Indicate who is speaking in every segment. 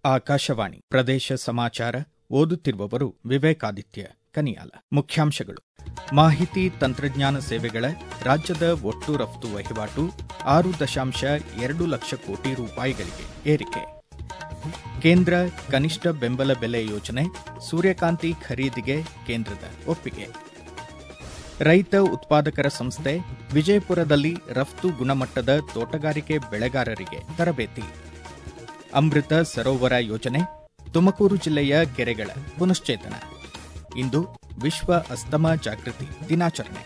Speaker 1: ಆಕಾಶವಾಣಿ ಪ್ರದೇಶ ಸಮಾಚಾರ ಓದುತ್ತಿರುವವರು ವಿವೇಕಾದಿತ್ಯ ಕನಿಯಾಲ ಮುಖ್ಯಾಂಶಗಳು ಮಾಹಿತಿ ತಂತ್ರಜ್ಞಾನ ಸೇವೆಗಳ ರಾಜ್ಯದ ಒಟ್ಟು ರಫ್ತು ವಹಿವಾಟು ಆರು ದಶಾಂಶ ಎರಡು ಲಕ್ಷ ಕೋಟಿ ರೂಪಾಯಿಗಳಿಗೆ ಏರಿಕೆ ಕೇಂದ್ರ ಕನಿಷ್ಠ ಬೆಂಬಲ ಬೆಲೆ ಯೋಜನೆ ಸೂರ್ಯಕಾಂತಿ ಖರೀದಿಗೆ ಕೇಂದ್ರದ ಒಪ್ಪಿಗೆ ರೈತ ಉತ್ಪಾದಕರ ಸಂಸ್ಥೆ ವಿಜಯಪುರದಲ್ಲಿ ರಫ್ತು ಗುಣಮಟ್ಟದ ತೋಟಗಾರಿಕೆ ಬೆಳೆಗಾರರಿಗೆ ತರಬೇತಿ ಅಮೃತ ಸರೋವರ ಯೋಜನೆ ತುಮಕೂರು ಜಿಲ್ಲೆಯ ಕೆರೆಗಳ ಪುನಶ್ಚೇತನ ಇಂದು ವಿಶ್ವ ಅಸ್ತಮಾ ಜಾಗೃತಿ ದಿನಾಚರಣೆ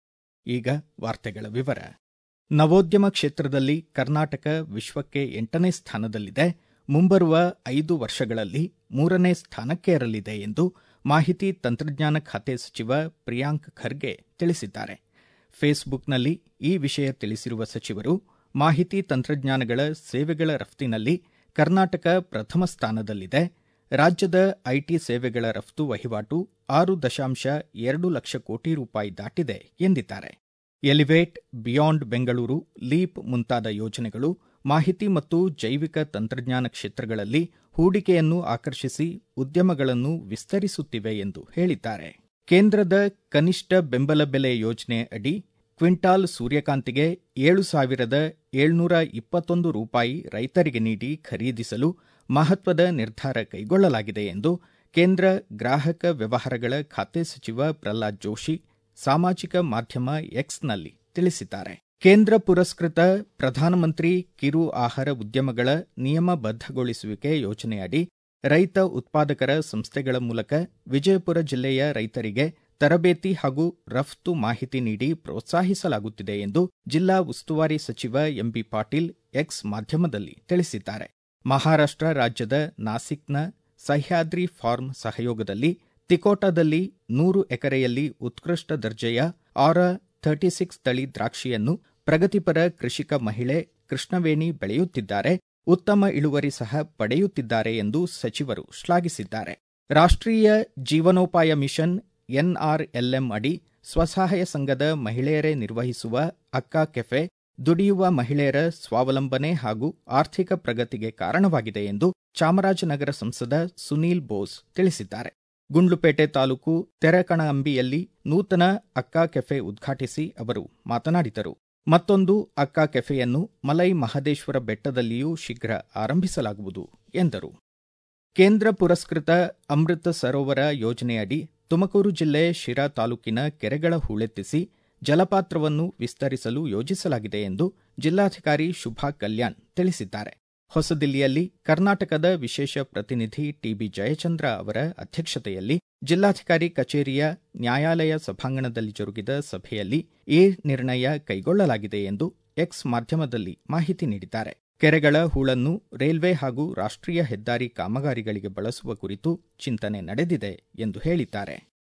Speaker 1: ಈಗ ವಾರ್ತೆಗಳ ವಿವರ ನವೋದ್ಯಮ ಕ್ಷೇತ್ರದಲ್ಲಿ ಕರ್ನಾಟಕ ವಿಶ್ವಕ್ಕೆ ಎಂಟನೇ ಸ್ಥಾನದಲ್ಲಿದೆ ಮುಂಬರುವ ಐದು ವರ್ಷಗಳಲ್ಲಿ ಮೂರನೇ ಸ್ಥಾನಕ್ಕೇರಲಿದೆ ಎಂದು ಮಾಹಿತಿ ತಂತ್ರಜ್ಞಾನ ಖಾತೆ ಸಚಿವ ಪ್ರಿಯಾಂಕ್ ಖರ್ಗೆ ತಿಳಿಸಿದ್ದಾರೆ ಫೇಸ್ಬುಕ್ನಲ್ಲಿ ಈ ವಿಷಯ ತಿಳಿಸಿರುವ ಸಚಿವರು ಮಾಹಿತಿ ತಂತ್ರಜ್ಞಾನಗಳ ಸೇವೆಗಳ ರಫ್ತಿನಲ್ಲಿ ಕರ್ನಾಟಕ ಪ್ರಥಮ ಸ್ಥಾನದಲ್ಲಿದೆ ರಾಜ್ಯದ ಐಟಿ ಸೇವೆಗಳ ರಫ್ತು ವಹಿವಾಟು ಆರು ದಶಾಂಶ ಎರಡು ಲಕ್ಷ ಕೋಟಿ ರೂಪಾಯಿ ದಾಟಿದೆ ಎಂದಿದ್ದಾರೆ ಎಲಿವೇಟ್ ಬಿಯಾಂಡ್ ಬೆಂಗಳೂರು ಲೀಪ್ ಮುಂತಾದ ಯೋಜನೆಗಳು ಮಾಹಿತಿ ಮತ್ತು ಜೈವಿಕ ತಂತ್ರಜ್ಞಾನ ಕ್ಷೇತ್ರಗಳಲ್ಲಿ ಹೂಡಿಕೆಯನ್ನು ಆಕರ್ಷಿಸಿ ಉದ್ಯಮಗಳನ್ನು ವಿಸ್ತರಿಸುತ್ತಿವೆ ಎಂದು ಹೇಳಿದ್ದಾರೆ ಕೇಂದ್ರದ ಕನಿಷ್ಠ ಬೆಂಬಲ ಬೆಲೆ ಯೋಜನೆ ಅಡಿ ಕ್ವಿಂಟಾಲ್ ಸೂರ್ಯಕಾಂತಿಗೆ ಏಳು ಸಾವಿರದ ಏಳ್ನೂರ ಇಪ್ಪತ್ತೊಂದು ರೂಪಾಯಿ ರೈತರಿಗೆ ನೀಡಿ ಖರೀದಿಸಲು ಮಹತ್ವದ ನಿರ್ಧಾರ ಕೈಗೊಳ್ಳಲಾಗಿದೆ ಎಂದು ಕೇಂದ್ರ ಗ್ರಾಹಕ ವ್ಯವಹಾರಗಳ ಖಾತೆ ಸಚಿವ ಪ್ರಹ್ಲಾದ್ ಜೋಶಿ ಸಾಮಾಜಿಕ ಮಾಧ್ಯಮ ಎಕ್ಸ್ನಲ್ಲಿ ತಿಳಿಸಿದ್ದಾರೆ ಕೇಂದ್ರ ಪುರಸ್ಕೃತ ಪ್ರಧಾನಮಂತ್ರಿ ಕಿರು ಆಹಾರ ಉದ್ಯಮಗಳ ನಿಯಮಬದ್ಧಗೊಳಿಸುವಿಕೆ ಯೋಜನೆಯಡಿ ರೈತ ಉತ್ಪಾದಕರ ಸಂಸ್ಥೆಗಳ ಮೂಲಕ ವಿಜಯಪುರ ಜಿಲ್ಲೆಯ ರೈತರಿಗೆ ತರಬೇತಿ ಹಾಗೂ ರಫ್ತು ಮಾಹಿತಿ ನೀಡಿ ಪ್ರೋತ್ಸಾಹಿಸಲಾಗುತ್ತಿದೆ ಎಂದು ಜಿಲ್ಲಾ ಉಸ್ತುವಾರಿ ಸಚಿವ ಎಂಬಿ ಪಾಟೀಲ್ ಎಕ್ಸ್ ಮಾಧ್ಯಮದಲ್ಲಿ ತಿಳಿಸಿದ್ದಾರೆ ಮಹಾರಾಷ್ಟ್ರ ರಾಜ್ಯದ ನಾಸಿಕ್ನ ಸಹ್ಯಾದ್ರಿ ಫಾರ್ಮ್ ಸಹಯೋಗದಲ್ಲಿ ತಿಕೋಟಾದಲ್ಲಿ ನೂರು ಎಕರೆಯಲ್ಲಿ ಉತ್ಕೃಷ್ಟ ದರ್ಜೆಯ ಆರ ಥರ್ಟಿ ಸಿಕ್ಸ್ ತಳಿ ದ್ರಾಕ್ಷಿಯನ್ನು ಪ್ರಗತಿಪರ ಕೃಷಿಕ ಮಹಿಳೆ ಕೃಷ್ಣವೇಣಿ ಬೆಳೆಯುತ್ತಿದ್ದಾರೆ ಉತ್ತಮ ಇಳುವರಿ ಸಹ ಪಡೆಯುತ್ತಿದ್ದಾರೆ ಎಂದು ಸಚಿವರು ಶ್ಲಾಘಿಸಿದ್ದಾರೆ ರಾಷ್ಟ್ರೀಯ ಜೀವನೋಪಾಯ ಮಿಷನ್ ಎನ್ಆರ್ಎಲ್ಎಂ ಅಡಿ ಸ್ವಸಹಾಯ ಸಂಘದ ಮಹಿಳೆಯರೇ ನಿರ್ವಹಿಸುವ ಅಕ್ಕ ಕೆಫೆ ದುಡಿಯುವ ಮಹಿಳೆಯರ ಸ್ವಾವಲಂಬನೆ ಹಾಗೂ ಆರ್ಥಿಕ ಪ್ರಗತಿಗೆ ಕಾರಣವಾಗಿದೆ ಎಂದು ಚಾಮರಾಜನಗರ ಸಂಸದ ಸುನೀಲ್ ಬೋಸ್ ತಿಳಿಸಿದ್ದಾರೆ ಗುಂಡ್ಲುಪೇಟೆ ತಾಲೂಕು ತೆರಕಣಂಬಿಯಲ್ಲಿ ನೂತನ ಅಕ್ಕ ಕೆಫೆ ಉದ್ಘಾಟಿಸಿ ಅವರು ಮಾತನಾಡಿದರು ಮತ್ತೊಂದು ಅಕ್ಕ ಕೆಫೆಯನ್ನು ಮಲೈ ಮಹದೇಶ್ವರ ಬೆಟ್ಟದಲ್ಲಿಯೂ ಶೀಘ್ರ ಆರಂಭಿಸಲಾಗುವುದು ಎಂದರು ಕೇಂದ್ರ ಪುರಸ್ಕೃತ ಅಮೃತ ಸರೋವರ ಯೋಜನೆಯಡಿ ತುಮಕೂರು ಜಿಲ್ಲೆ ಶಿರಾ ತಾಲೂಕಿನ ಕೆರೆಗಳ ಹೂಳೆತ್ತಿಸಿ ಜಲಪಾತ್ರವನ್ನು ವಿಸ್ತರಿಸಲು ಯೋಜಿಸಲಾಗಿದೆ ಎಂದು ಜಿಲ್ಲಾಧಿಕಾರಿ ಶುಭಾ ಕಲ್ಯಾಣ್ ತಿಳಿಸಿದ್ದಾರೆ ಹೊಸದಿಲ್ಲಿಯಲ್ಲಿ ಕರ್ನಾಟಕದ ವಿಶೇಷ ಪ್ರತಿನಿಧಿ ಟಿಬಿ ಜಯಚಂದ್ರ ಅವರ ಅಧ್ಯಕ್ಷತೆಯಲ್ಲಿ ಜಿಲ್ಲಾಧಿಕಾರಿ ಕಚೇರಿಯ ನ್ಯಾಯಾಲಯ ಸಭಾಂಗಣದಲ್ಲಿ ಜರುಗಿದ ಸಭೆಯಲ್ಲಿ ಈ ನಿರ್ಣಯ ಕೈಗೊಳ್ಳಲಾಗಿದೆ ಎಂದು ಎಕ್ಸ್ ಮಾಧ್ಯಮದಲ್ಲಿ ಮಾಹಿತಿ ನೀಡಿದ್ದಾರೆ ಕೆರೆಗಳ ಹೂಳನ್ನು ರೈಲ್ವೆ ಹಾಗೂ ರಾಷ್ಟ್ರೀಯ ಹೆದ್ದಾರಿ ಕಾಮಗಾರಿಗಳಿಗೆ ಬಳಸುವ ಕುರಿತು ಚಿಂತನೆ ನಡೆದಿದೆ ಎಂದು ಹೇಳಿದ್ದಾರೆ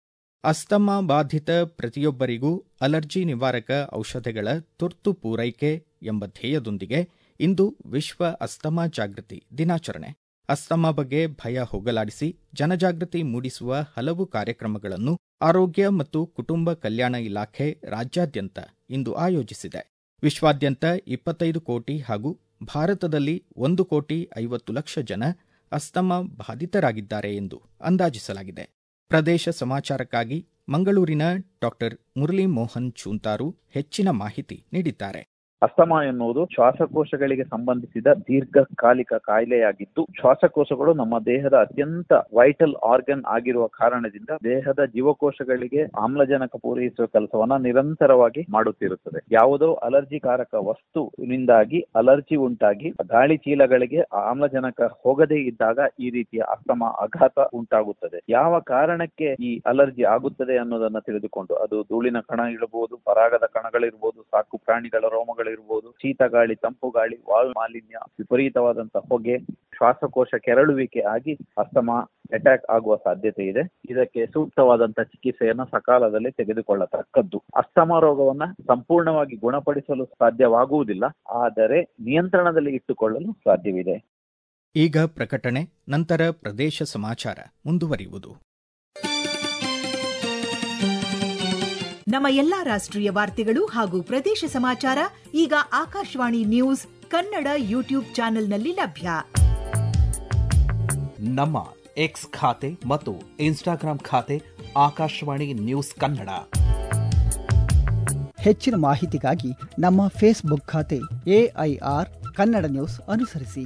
Speaker 1: ಅಸ್ತಮಾ ಬಾಧಿತ ಪ್ರತಿಯೊಬ್ಬರಿಗೂ ಅಲರ್ಜಿ ನಿವಾರಕ ಔಷಧಗಳ ತುರ್ತು ಪೂರೈಕೆ ಎಂಬ ಧ್ಯೇಯದೊಂದಿಗೆ ಇಂದು ವಿಶ್ವ ಅಸ್ತಮಾ ಜಾಗೃತಿ ದಿನಾಚರಣೆ ಅಸ್ತಮಾ ಬಗ್ಗೆ ಭಯ ಹೋಗಲಾಡಿಸಿ ಜನಜಾಗೃತಿ ಮೂಡಿಸುವ ಹಲವು ಕಾರ್ಯಕ್ರಮಗಳನ್ನು ಆರೋಗ್ಯ ಮತ್ತು ಕುಟುಂಬ ಕಲ್ಯಾಣ ಇಲಾಖೆ ರಾಜ್ಯಾದ್ಯಂತ ಇಂದು ಆಯೋಜಿಸಿದೆ ವಿಶ್ವಾದ್ಯಂತ ಇಪ್ಪತ್ತೈದು ಕೋಟಿ ಹಾಗೂ ಭಾರತದಲ್ಲಿ ಒಂದು ಕೋಟಿ ಐವತ್ತು ಲಕ್ಷ ಜನ ಅಸ್ತಮಾ ಬಾಧಿತರಾಗಿದ್ದಾರೆ ಎಂದು ಅಂದಾಜಿಸಲಾಗಿದೆ ಪ್ರದೇಶ ಸಮಾಚಾರಕ್ಕಾಗಿ ಮಂಗಳೂರಿನ ಡಾಕ್ಟರ್ ಮುರಳಿ ಮೋಹನ್ ಚೂಂತಾರು ಹೆಚ್ಚಿನ ಮಾಹಿತಿ ನೀಡಿದ್ದಾರೆ
Speaker 2: ಅಸ್ತಮಾ ಎನ್ನುವುದು ಶ್ವಾಸಕೋಶಗಳಿಗೆ ಸಂಬಂಧಿಸಿದ ದೀರ್ಘಕಾಲಿಕ ಕಾಯಿಲೆಯಾಗಿದ್ದು ಶ್ವಾಸಕೋಶಗಳು ನಮ್ಮ ದೇಹದ ಅತ್ಯಂತ ವೈಟಲ್ ಆರ್ಗನ್ ಆಗಿರುವ ಕಾರಣದಿಂದ ದೇಹದ ಜೀವಕೋಶಗಳಿಗೆ ಆಮ್ಲಜನಕ ಪೂರೈಸುವ ಕೆಲಸವನ್ನ ನಿರಂತರವಾಗಿ ಮಾಡುತ್ತಿರುತ್ತದೆ ಯಾವುದೋ ಅಲರ್ಜಿಕಾರಕ ವಸ್ತುವಿನಿಂದಾಗಿ ಅಲರ್ಜಿ ಉಂಟಾಗಿ ಗಾಳಿ ಚೀಲಗಳಿಗೆ ಆಮ್ಲಜನಕ ಹೋಗದೇ ಇದ್ದಾಗ ಈ ರೀತಿಯ ಅಸ್ತಮಾ ಆಘಾತ ಉಂಟಾಗುತ್ತದೆ ಯಾವ ಕಾರಣಕ್ಕೆ ಈ ಅಲರ್ಜಿ ಆಗುತ್ತದೆ ಅನ್ನೋದನ್ನ ತಿಳಿದುಕೊಂಡು ಅದು ಧೂಳಿನ ಕಣ ಇರಬಹುದು ಪರಾಗದ ಕಣಗಳಿರ್ಬೋದು ಸಾಕು ಪ್ರಾಣಿಗಳ ರೋಮಗಳು ಇರಬಹುದು ಶೀತ ಗಾಳಿ ತಂಪು ಗಾಳಿ ವಾಯು ಮಾಲಿನ್ಯ ವಿಪರೀತವಾದಂತಹ ಹೊಗೆ ಶ್ವಾಸಕೋಶ ಕೆರಳುವಿಕೆ ಆಗಿ ಅಸ್ತಮಾ ಅಟ್ಯಾಕ್ ಆಗುವ ಸಾಧ್ಯತೆ ಇದೆ ಇದಕ್ಕೆ ಸೂಕ್ತವಾದಂತಹ ಚಿಕಿತ್ಸೆಯನ್ನ ಸಕಾಲದಲ್ಲಿ ತೆಗೆದುಕೊಳ್ಳತಕ್ಕದ್ದು ಅಸ್ತಮಾ ರೋಗವನ್ನ ಸಂಪೂರ್ಣವಾಗಿ ಗುಣಪಡಿಸಲು ಸಾಧ್ಯವಾಗುವುದಿಲ್ಲ ಆದರೆ ನಿಯಂತ್ರಣದಲ್ಲಿ ಇಟ್ಟುಕೊಳ್ಳಲು ಸಾಧ್ಯವಿದೆ
Speaker 1: ಈಗ ಪ್ರಕಟಣೆ ನಂತರ ಪ್ರದೇಶ ಸಮಾಚಾರ ಮುಂದುವರಿಯುವುದು
Speaker 3: ನಮ್ಮ ಎಲ್ಲಾ ರಾಷ್ಟ್ರೀಯ ವಾರ್ತೆಗಳು ಹಾಗೂ ಪ್ರದೇಶ ಸಮಾಚಾರ ಈಗ ಆಕಾಶವಾಣಿ ನ್ಯೂಸ್ ಕನ್ನಡ ಯೂಟ್ಯೂಬ್ ಚಾನೆಲ್ನಲ್ಲಿ ಲಭ್ಯ
Speaker 4: ನಮ್ಮ ಎಕ್ಸ್ ಖಾತೆ ಮತ್ತು ಇನ್ಸ್ಟಾಗ್ರಾಂ ಖಾತೆ ಆಕಾಶವಾಣಿ ನ್ಯೂಸ್ ಕನ್ನಡ
Speaker 5: ಹೆಚ್ಚಿನ ಮಾಹಿತಿಗಾಗಿ ನಮ್ಮ ಫೇಸ್ಬುಕ್ ಖಾತೆ ಎಐಆರ್ ಕನ್ನಡ ನ್ಯೂಸ್ ಅನುಸರಿಸಿ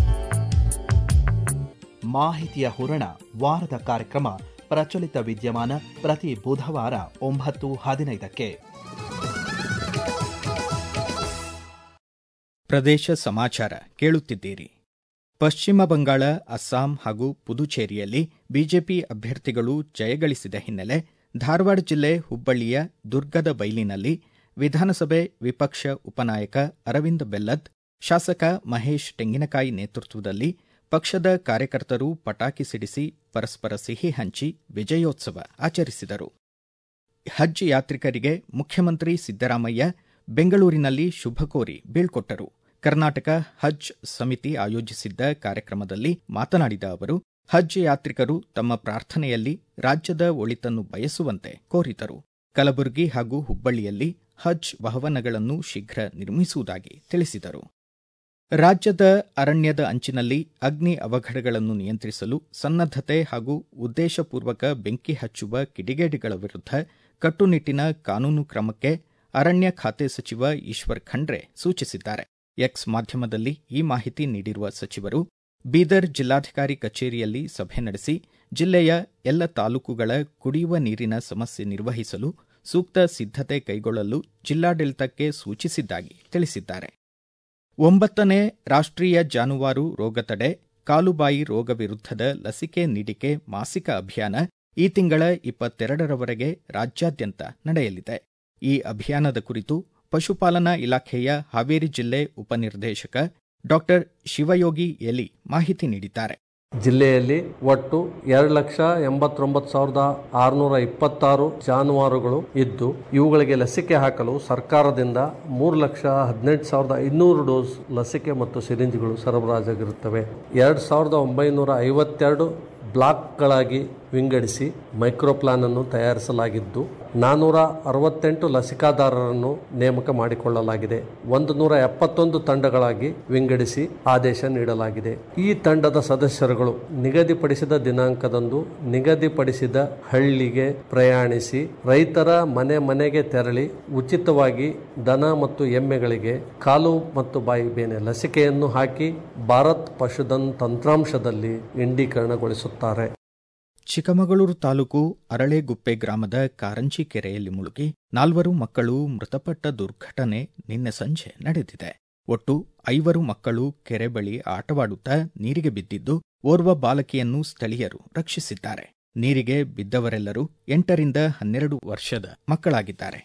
Speaker 4: ಮಾಹಿತಿಯ ಹೂರಣ ವಾರದ ಕಾರ್ಯಕ್ರಮ ಪ್ರಚಲಿತ ವಿದ್ಯಮಾನ ಪ್ರತಿ ಬುಧವಾರ ಒಂಬತ್ತು ಹದಿನೈದಕ್ಕೆ
Speaker 1: ಪ್ರದೇಶ ಸಮಾಚಾರ ಕೇಳುತ್ತಿದ್ದೀರಿ ಪಶ್ಚಿಮ ಬಂಗಾಳ ಅಸ್ಸಾಂ ಹಾಗೂ ಪುದುಚೇರಿಯಲ್ಲಿ ಬಿಜೆಪಿ ಅಭ್ಯರ್ಥಿಗಳು ಜಯಗಳಿಸಿದ ಹಿನ್ನೆಲೆ ಧಾರವಾಡ ಜಿಲ್ಲೆ ಹುಬ್ಬಳ್ಳಿಯ ದುರ್ಗದ ಬೈಲಿನಲ್ಲಿ ವಿಧಾನಸಭೆ ವಿಪಕ್ಷ ಉಪನಾಯಕ ಅರವಿಂದ ಬೆಲ್ಲದ್ ಶಾಸಕ ಮಹೇಶ್ ತೆಂಗಿನಕಾಯಿ ನೇತೃತ್ವದಲ್ಲಿ ಪಕ್ಷದ ಕಾರ್ಯಕರ್ತರು ಪಟಾಕಿ ಸಿಡಿಸಿ ಪರಸ್ಪರ ಸಿಹಿ ಹಂಚಿ ವಿಜಯೋತ್ಸವ ಆಚರಿಸಿದರು ಹಜ್ ಯಾತ್ರಿಕರಿಗೆ ಮುಖ್ಯಮಂತ್ರಿ ಸಿದ್ದರಾಮಯ್ಯ ಬೆಂಗಳೂರಿನಲ್ಲಿ ಶುಭ ಕೋರಿ ಬೀಳ್ಕೊಟ್ಟರು ಕರ್ನಾಟಕ ಹಜ್ ಸಮಿತಿ ಆಯೋಜಿಸಿದ್ದ ಕಾರ್ಯಕ್ರಮದಲ್ಲಿ ಮಾತನಾಡಿದ ಅವರು ಹಜ್ ಯಾತ್ರಿಕರು ತಮ್ಮ ಪ್ರಾರ್ಥನೆಯಲ್ಲಿ ರಾಜ್ಯದ ಒಳಿತನ್ನು ಬಯಸುವಂತೆ ಕೋರಿದರು ಕಲಬುರಗಿ ಹಾಗೂ ಹುಬ್ಬಳ್ಳಿಯಲ್ಲಿ ಹಜ್ ಭವನಗಳನ್ನು ಶೀಘ್ರ ನಿರ್ಮಿಸುವುದಾಗಿ ತಿಳಿಸಿದರು ರಾಜ್ಯದ ಅರಣ್ಯದ ಅಂಚಿನಲ್ಲಿ ಅಗ್ನಿ ಅವಘಡಗಳನ್ನು ನಿಯಂತ್ರಿಸಲು ಸನ್ನದ್ದತೆ ಹಾಗೂ ಉದ್ದೇಶಪೂರ್ವಕ ಬೆಂಕಿ ಹಚ್ಚುವ ಕಿಡಿಗೇಡಿಗಳ ವಿರುದ್ಧ ಕಟ್ಟುನಿಟ್ಟಿನ ಕಾನೂನು ಕ್ರಮಕ್ಕೆ ಅರಣ್ಯ ಖಾತೆ ಸಚಿವ ಈಶ್ವರ್ ಖಂಡ್ರೆ ಸೂಚಿಸಿದ್ದಾರೆ ಎಕ್ಸ್ ಮಾಧ್ಯಮದಲ್ಲಿ ಈ ಮಾಹಿತಿ ನೀಡಿರುವ ಸಚಿವರು ಬೀದರ್ ಜಿಲ್ಲಾಧಿಕಾರಿ ಕಚೇರಿಯಲ್ಲಿ ಸಭೆ ನಡೆಸಿ ಜಿಲ್ಲೆಯ ಎಲ್ಲ ತಾಲೂಕುಗಳ ಕುಡಿಯುವ ನೀರಿನ ಸಮಸ್ಯೆ ನಿರ್ವಹಿಸಲು ಸೂಕ್ತ ಸಿದ್ದತೆ ಕೈಗೊಳ್ಳಲು ಜಿಲ್ಲಾಡಳಿತಕ್ಕೆ ಸೂಚಿಸಿದ್ದಾಗಿ ತಿಳಿಸಿದ್ದಾರೆ ಒಂಬತ್ತನೇ ರಾಷ್ಟ್ರೀಯ ಜಾನುವಾರು ರೋಗ ತಡೆ ಕಾಲುಬಾಯಿ ರೋಗ ವಿರುದ್ಧದ ಲಸಿಕೆ ನೀಡಿಕೆ ಮಾಸಿಕ ಅಭಿಯಾನ ಈ ತಿಂಗಳ ಇಪ್ಪತ್ತೆರಡರವರೆಗೆ ರಾಜ್ಯಾದ್ಯಂತ ನಡೆಯಲಿದೆ ಈ ಅಭಿಯಾನದ ಕುರಿತು ಪಶುಪಾಲನಾ ಇಲಾಖೆಯ ಹಾವೇರಿ ಜಿಲ್ಲೆ ಉಪನಿರ್ದೇಶಕ ಡಾ ಶಿವಯೋಗಿ ಎಲಿ ಮಾಹಿತಿ ನೀಡಿದ್ದಾರೆ
Speaker 6: ಜಿಲ್ಲೆಯಲ್ಲಿ ಒಟ್ಟು ಎರಡು ಲಕ್ಷ ಎಂಬತ್ತೊಂಬತ್ತು ಸಾವಿರದ ಆರುನೂರ ಇಪ್ಪತ್ತಾರು ಜಾನುವಾರುಗಳು ಇದ್ದು ಇವುಗಳಿಗೆ ಲಸಿಕೆ ಹಾಕಲು ಸರ್ಕಾರದಿಂದ ಮೂರು ಲಕ್ಷ ಹದಿನೆಂಟು ಸಾವಿರದ ಐನೂರು ಡೋಸ್ ಲಸಿಕೆ ಮತ್ತು ಸಿರಿಂಜ್ಗಳು ಸರಬರಾಜಾಗಿರುತ್ತವೆ ಎರಡು ಸಾವಿರದ ಒಂಬೈನೂರ ಐವತ್ತೆರಡು ಬ್ಲಾಕ್ಗಳಾಗಿ ವಿಂಗಡಿಸಿ ಮೈಕ್ರೋ ಪ್ಲಾನ್ ಅನ್ನು ತಯಾರಿಸಲಾಗಿದ್ದು ನಾನೂರ ಅರವತ್ತೆಂಟು ಲಸಿಕಾದಾರರನ್ನು ನೇಮಕ ಮಾಡಿಕೊಳ್ಳಲಾಗಿದೆ ಒಂದು ನೂರ ಎಪ್ಪತ್ತೊಂದು ತಂಡಗಳಾಗಿ ವಿಂಗಡಿಸಿ ಆದೇಶ ನೀಡಲಾಗಿದೆ ಈ ತಂಡದ ಸದಸ್ಯರುಗಳು ನಿಗದಿಪಡಿಸಿದ ದಿನಾಂಕದಂದು ನಿಗದಿಪಡಿಸಿದ ಹಳ್ಳಿಗೆ ಪ್ರಯಾಣಿಸಿ ರೈತರ ಮನೆ ಮನೆಗೆ ತೆರಳಿ ಉಚಿತವಾಗಿ ದನ ಮತ್ತು ಎಮ್ಮೆಗಳಿಗೆ ಕಾಲು ಮತ್ತು ಬಾಯಿ ಬೇನೆ ಲಸಿಕೆಯನ್ನು ಹಾಕಿ ಭಾರತ್ ಪಶುಧನ್ ತಂತ್ರಾಂಶದಲ್ಲಿ ಇಂಡೀಕರಣಗೊಳಿಸುತ್ತಾರೆ
Speaker 1: ಚಿಕ್ಕಮಗಳೂರು ತಾಲೂಕು ಅರಳೆಗುಪ್ಪೆ ಗ್ರಾಮದ ಕಾರಂಜಿ ಕೆರೆಯಲ್ಲಿ ಮುಳುಗಿ ನಾಲ್ವರು ಮಕ್ಕಳು ಮೃತಪಟ್ಟ ದುರ್ಘಟನೆ ನಿನ್ನೆ ಸಂಜೆ ನಡೆದಿದೆ ಒಟ್ಟು ಐವರು ಮಕ್ಕಳು ಕೆರೆ ಬಳಿ ಆಟವಾಡುತ್ತಾ ನೀರಿಗೆ ಬಿದ್ದಿದ್ದು ಓರ್ವ ಬಾಲಕಿಯನ್ನು ಸ್ಥಳೀಯರು ರಕ್ಷಿಸಿದ್ದಾರೆ ನೀರಿಗೆ ಬಿದ್ದವರೆಲ್ಲರೂ ಎಂಟರಿಂದ ಹನ್ನೆರಡು ವರ್ಷದ ಮಕ್ಕಳಾಗಿದ್ದಾರೆ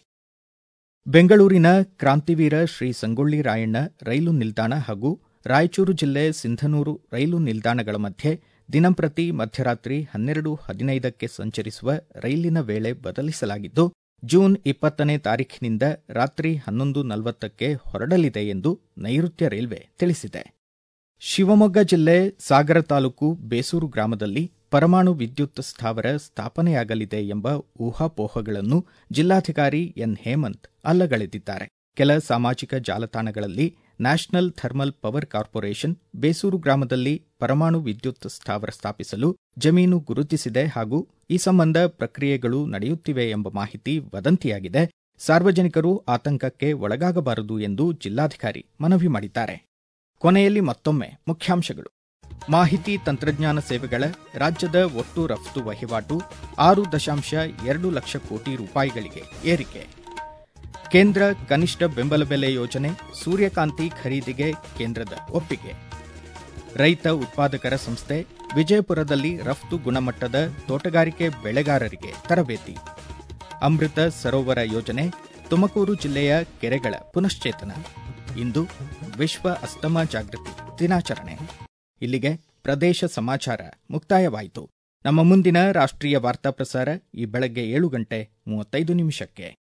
Speaker 1: ಬೆಂಗಳೂರಿನ ಕ್ರಾಂತಿವೀರ ಶ್ರೀ ಸಂಗೊಳ್ಳಿ ರಾಯಣ್ಣ ರೈಲು ನಿಲ್ದಾಣ ಹಾಗೂ ರಾಯಚೂರು ಜಿಲ್ಲೆ ಸಿಂಧನೂರು ರೈಲು ನಿಲ್ದಾಣಗಳ ಮಧ್ಯೆ ದಿನಂಪ್ರತಿ ಮಧ್ಯರಾತ್ರಿ ಹನ್ನೆರಡು ಹದಿನೈದಕ್ಕೆ ಸಂಚರಿಸುವ ರೈಲಿನ ವೇಳೆ ಬದಲಿಸಲಾಗಿದ್ದು ಜೂನ್ ಇಪ್ಪತ್ತನೇ ತಾರೀಖಿನಿಂದ ರಾತ್ರಿ ಹನ್ನೊಂದು ನಲವತ್ತಕ್ಕೆ ಹೊರಡಲಿದೆ ಎಂದು ನೈಋತ್ಯ ರೈಲ್ವೆ ತಿಳಿಸಿದೆ ಶಿವಮೊಗ್ಗ ಜಿಲ್ಲೆ ಸಾಗರ ತಾಲೂಕು ಬೇಸೂರು ಗ್ರಾಮದಲ್ಲಿ ಪರಮಾಣು ವಿದ್ಯುತ್ ಸ್ಥಾವರ ಸ್ಥಾಪನೆಯಾಗಲಿದೆ ಎಂಬ ಊಹಾಪೋಹಗಳನ್ನು ಜಿಲ್ಲಾಧಿಕಾರಿ ಎನ್ ಹೇಮಂತ್ ಅಲ್ಲಗಳೆದಿದ್ದಾರೆ ಕೆಲ ಸಾಮಾಜಿಕ ಜಾಲತಾಣಗಳಲ್ಲಿ national thermal power corporation Besuru ಗ್ರಾಮದಲ್ಲಿ ಪರಮಾಣು ವಿದ್ಯುತ್ ಸ್ಥಾವರ ಸ್ಥಾಪಿಸಲು ಜಮೀನು ಗುರುತಿಸಿದೆ ಹಾಗೂ ಈ ಸಂಬಂಧ ಪ್ರಕ್ರಿಯೆಗಳು ನಡೆಯುತ್ತಿವೆ ಎಂಬ ಮಾಹಿತಿ ವದಂತಿಯಾಗಿದೆ ಸಾರ್ವಜನಿಕರು ಆತಂಕಕ್ಕೆ ಒಳಗಾಗಬಾರದು ಎಂದು ಜಿಲ್ಲಾಧಿಕಾರಿ ಮನವಿ ಮಾಡಿದ್ದಾರೆ ಕೊನೆಯಲ್ಲಿ ಮತ್ತೊಮ್ಮೆ ಮುಖ್ಯಾಂಶಗಳು ಮಾಹಿತಿ ತಂತ್ರಜ್ಞಾನ ಸೇವೆಗಳ ರಾಜ್ಯದ ಒಟ್ಟು ರಫ್ತು ವಹಿವಾಟು ಆರು ದಶಾಂಶ ಎರಡು ಲಕ್ಷ ಕೋಟಿ ರೂಪಾಯಿಗಳಿಗೆ ಏರಿಕೆ ಕೇಂದ್ರ ಕನಿಷ್ಠ ಬೆಂಬಲ ಬೆಲೆ ಯೋಜನೆ ಸೂರ್ಯಕಾಂತಿ ಖರೀದಿಗೆ ಕೇಂದ್ರದ ಒಪ್ಪಿಗೆ ರೈತ ಉತ್ಪಾದಕರ ಸಂಸ್ಥೆ ವಿಜಯಪುರದಲ್ಲಿ ರಫ್ತು ಗುಣಮಟ್ಟದ ತೋಟಗಾರಿಕೆ ಬೆಳೆಗಾರರಿಗೆ ತರಬೇತಿ ಅಮೃತ ಸರೋವರ ಯೋಜನೆ ತುಮಕೂರು ಜಿಲ್ಲೆಯ ಕೆರೆಗಳ ಪುನಶ್ಚೇತನ ಇಂದು ವಿಶ್ವ ಅಸ್ತಮಾ ಜಾಗೃತಿ ದಿನಾಚರಣೆ ಇಲ್ಲಿಗೆ ಪ್ರದೇಶ ಸಮಾಚಾರ ಮುಕ್ತಾಯವಾಯಿತು ನಮ್ಮ ಮುಂದಿನ ರಾಷ್ಟ್ರೀಯ ವಾರ್ತಾ ಪ್ರಸಾರ ಈ ಬೆಳಗ್ಗೆ ಏಳು ಗಂಟೆ ಮೂವತ್ತೈದು ನಿಮಿಷಕ್ಕೆ